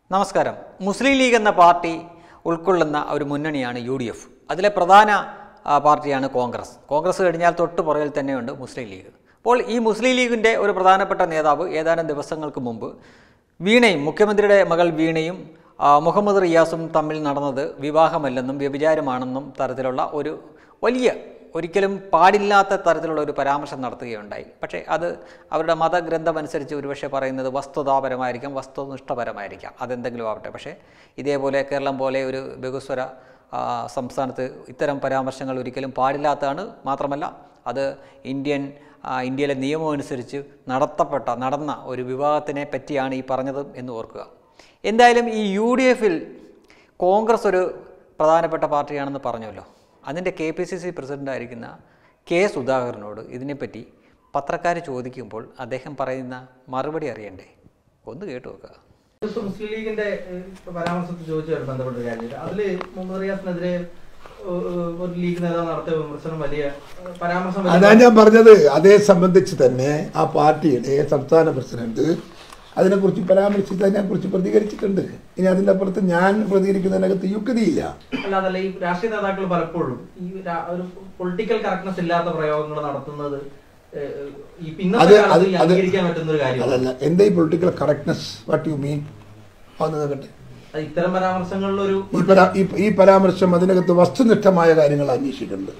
നമസ്കാരം മുസ്ലിം ലീഗ് എന്ന പാർട്ടി ഉൾക്കൊള്ളുന്ന ഒരു മുന്നണിയാണ് യു ഡി എഫ് അതിലെ പ്രധാന ആ, പാർട്ടിയാണ് കോൺഗ്രസ് കോൺഗ്രസ് കഴിഞ്ഞാൽ തൊട്ട് പുറകിൽ തന്നെയുണ്ട് മുസ്ലിം ലീഗ് അപ്പോൾ ഈ മുസ്ലിം ലീഗിൻ്റെ ഒരു പ്രധാനപ്പെട്ട നേതാവ് ഏതാനും ദിവസങ്ങൾക്ക് മുമ്പ് വീണയും മുഖ്യമന്ത്രിയുടെ മകൾ വീണയും ആ, മുഹമ്മദ് റിയാസും തമ്മിൽ നടന്നത് വിവാഹമല്ലെന്നും വ്യഭിചാരമാണെന്നും തരത്തിലുള്ള ഒരു വലിയ ഒരിക്കലും പാടില്ലാത്ത തരത്തിലുള്ള ഒരു പരാമർശം നടത്തുകയുണ്ടായി പക്ഷേ അത് അവരുടെ മതഗ്രന്ഥം അനുസരിച്ച് ഒരുപക്ഷെ പറയുന്നത് വസ്തുതാപരമായിരിക്കാം വസ്തുനിഷ്ഠപരമായിരിക്കാം അതെന്തെങ്കിലും ആവട്ടെ പക്ഷേ ഇതേപോലെ കേരളം പോലെ ഒരു ബഹുസ്വര ആ, സംസ്ഥാനത്ത് ഇത്തരം പരാമർശങ്ങൾ ഒരിക്കലും പാടില്ലാത്തതാണ് മാത്രമല്ല അത് ഇന്ത്യൻ ആ, ഇന്ത്യയിലെ നിയമം അനുസരിച്ച് നടത്തപ്പെട്ട നടന്ന ഒരു വിവാഹത്തിനെ പറ്റിയാണ് ഈ പറഞ്ഞത് എന്ന് ഓർക്കുക എന്തായാലും ഈ യു ഡി എഫിൽ കോൺഗ്രസ് ഒരു പ്രധാനപ്പെട്ട പാർട്ടിയാണെന്ന് പറഞ്ഞല്ലോ അതിൻ്റെ കെ പി സി സി പ്രസിഡൻ്റായിരിക്കുന്ന കെ സുധാകരനോട് ഇതിനെപ്പറ്റി പത്രക്കാർ ചോദിക്കുമ്പോൾ അദ്ദേഹം പറയുന്ന മറുപടി അറിയണ്ടേ ഒന്ന് കേട്ടു നോക്കുക ദിവസം മുസ്ലിം ലീഗിന്റെ ഏഹ്, പരാമർശത്തിൽ ചോദിച്ചവർ ബന്ധപ്പെട്ട ഒരു കാര്യം അതില് മുഹമ്മദ് റിയാസിനെതിരെ ഏഹ്, ഒരു ലീഗ് നേതാവ് നടത്തിയ വിമർശനം വലിയ ഏഹ്, പരാമർശം വലിയ- അതാ ഞാൻ പറഞ്ഞത് അതേ സംബന്ധിച്ച് തന്നെ ആ പാർട്ടിയുടെ സംസ്ഥാന പ്രസിഡന്റ് അതിനെക്കുറിച്ച് പരാമർശിച്ച് അതിനെക്കുറിച്ച് പ്രതികരിച്ചിട്ടുണ്ട് ഇനി അതിൻ്റെ അപ്പുറത്ത് ഞാൻ പ്രതികരിക്കുന്നതിനകത്ത് യുക്തിയില്ല അല്ലാതല്ല ഈ രാഷ്ട്രീയ നേതാക്കൾ പലപ്പോഴും ഈ രാ- ഒരു പൊളിറ്റിക്കൽ കറക്റ്റ്നസ് ഇല്ലാത്ത പ്രയോഗങ്ങൾ നടത്തുന്നത് ഏഹ്, ഈ അത് ഇന്നത്തെ അത് കാലത്ത് ഈ അത് അംഗീകരിക്കാൻ പറ്റുന്ന ഒരു കാര്യമാണ് അതല്ല എന്താ ഈ political correctness what you mean ഒന്ന് നോക്കട്ടെ അത് ഇത്തരം പരാമർശങ്ങളിൽ ഒരു ഈ പരാ ഈ ഈ പരാമർശം അതിനകത്ത് വസ്തുനിഷ്ഠമായ കാര്യങ്ങൾ അന്വേഷിക്കുന്നുണ്ട്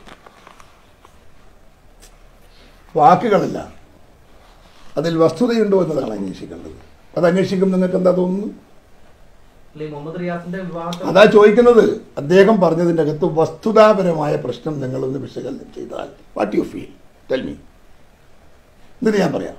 വാക്കുകളല്ല അതിൽ വസ്തുതയുണ്ടോ എന്നതാണ് അന്വേഷിക്കേണ്ടത് അത് അന്വേഷിക്കും നിങ്ങൾക്ക് എന്താ തോന്നുന്നു ഈ മുഹമ്മദ് റിയാസിന്റെ വിവാഹത്തിൽ അതാ ചോദിക്കുന്നത് അദ്ദേഹം പറഞ്ഞതിൻ്റെ അകത്ത് വസ്തുതാപരമായ പ്രശ്നം നിങ്ങളൊന്ന് വിശകലനം ചെയ്താൽ what you feel tell me എന്നിട്ട് ഞാൻ പറയാം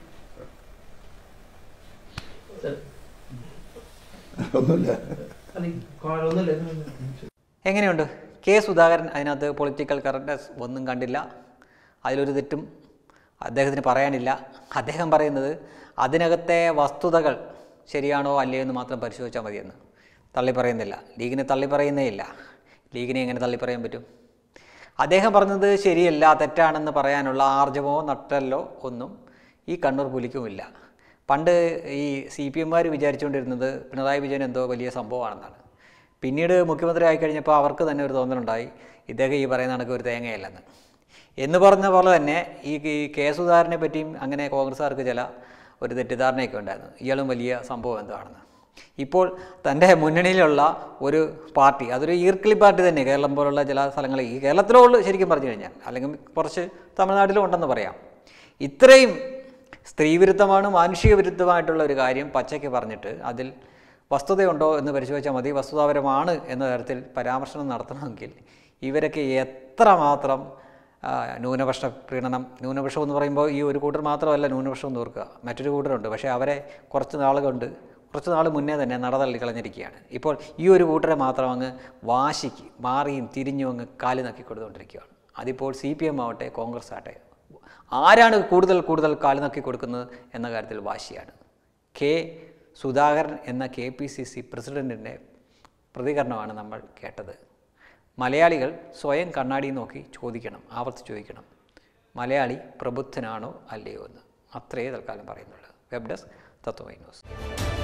ഒന്നുമില്ല അല്ല, ഈ ഒന്നുമില്ല എങ്ങനെയുണ്ട് കെ സുധാകരൻ അതിനകത്ത് പൊളിറ്റിക്കൽ കറക്റ്റ്നസ് ഒന്നും കണ്ടില്ല അതിലൊരു തെറ്റും അദ്ദേഹത്തിന് പറയാനില്ല അദ്ദേഹം പറയുന്നത് അതിനകത്തെ വസ്തുതകൾ ശരിയാണോ അല്ലയോ എന്ന് മാത്രം പരിശോധിച്ചാൽ മതിയെന്ന് തള്ളി പറയുന്നില്ല ലീഗിനെ തള്ളി പറയുന്നേ ഇല്ല ലീഗിനെ എങ്ങനെ തള്ളി പറയാൻ പറ്റും അദ്ദേഹം പറഞ്ഞത് ശരിയല്ല തെറ്റാണെന്ന് പറയാനുള്ള ആർജവമോ നട്ടല്ലോ ഒന്നും ഈ കണ്ണൂർ പുലിക്കുമില്ല പണ്ട് ഈ സി പി എമ്മാർ വിചാരിച്ചുകൊണ്ടിരുന്നത് പിണറായി വിജയൻ എന്തോ വലിയ സംഭവമാണെന്നാണ് പിന്നീട് മുഖ്യമന്ത്രി ആയിക്കഴിഞ്ഞപ്പോൾ അവർക്ക് തന്നെ ഒരു തോന്നലുണ്ടായി ഇദ്ദേഹം ഈ പറയുന്ന കണക്ക് ഒരു തേങ്ങയല്ലെന്ന് എന്ന് പറഞ്ഞ പോലെ തന്നെ ഈ ഈ കെ സുധാകരനെ പറ്റിയും അങ്ങനെ കോൺഗ്രസ്സുകാർക്ക് ചില ഒരു തെറ്റിദ്ധാരണയൊക്കെ ഉണ്ടായിരുന്നു ഇയാളും വലിയ സംഭവം എന്താണെന്ന് ഇപ്പോൾ തൻ്റെ മുന്നണിയിലുള്ള ഒരു പാർട്ടി അതൊരു ഈർക്കിളി പാർട്ടി തന്നെ കേരളം പോലുള്ള ചില സ്ഥലങ്ങളിൽ ഈ കേരളത്തിലുള്ള ശരിക്കും പറഞ്ഞു കഴിഞ്ഞാൽ അല്ലെങ്കിൽ കുറച്ച് തമിഴ്നാട്ടിലും ഉണ്ടെന്ന് പറയാം ഇത്രയും സ്ത്രീവിരുദ്ധമാണ് മാനുഷിക വിരുദ്ധമായിട്ടുള്ള ഒരു കാര്യം പച്ചയ്ക്ക് പറഞ്ഞിട്ട് അതിൽ വസ്തുതയുണ്ടോ എന്ന് പരിശോധിച്ചാൽ മതി വസ്തുതാപരമാണ് എന്ന തരത്തിൽ പരാമർശനം നടത്തണമെങ്കിൽ ഇവരൊക്കെ എത്രമാത്രം ആ, ന്യൂനപക്ഷ പ്രീണനം ന്യൂനപക്ഷം എന്ന് പറയുമ്പോൾ ഈ ഒരു കൂട്ടർ മാത്രമല്ല ന്യൂനപക്ഷം എന്ന് ഓർക്കുക മറ്റൊരു കൂട്ടരുണ്ട് പക്ഷേ അവരെ കുറച്ച് നാൾ കൊണ്ട് കുറച്ച് നാൾ മുന്നേ തന്നെ നടതള്ളി കളഞ്ഞിരിക്കുകയാണ് ഇപ്പോൾ ഈ ഒരു കൂട്ടരെ മാത്രം അങ്ങ് വാശിക്ക് മാറിയും തിരിഞ്ഞും അങ്ങ് കാല് നക്കി കൊടുത്തുകൊണ്ടിരിക്കുകയാണ് അതിപ്പോൾ സി പി എം ആവട്ടെ കോൺഗ്രസ് ആവട്ടെ ആരാണ് കൂടുതൽ കൂടുതൽ കാല് നക്കി കൊടുക്കുന്നത് എന്ന കാര്യത്തിൽ വാശിയാണ് കെ സുധാകരൻ എന്ന കെ പി സി സി പ്രസിഡൻറ്റിൻ്റെ പ്രതികരണമാണ് നമ്മൾ കേട്ടത് മലയാളികൾ സ്വയം കണ്ണാടി നോക്കി ചോദിക്കണം ആവർത്തി ചോദിക്കണം മലയാളി പ്രബുദ്ധനാണോ അല്ലയോ എന്ന് അത്രയേ തൽക്കാലം പറയുന്നുള്ളൂ വെബ് ഡെസ്ക് തത്വമൈ ന്യൂസ്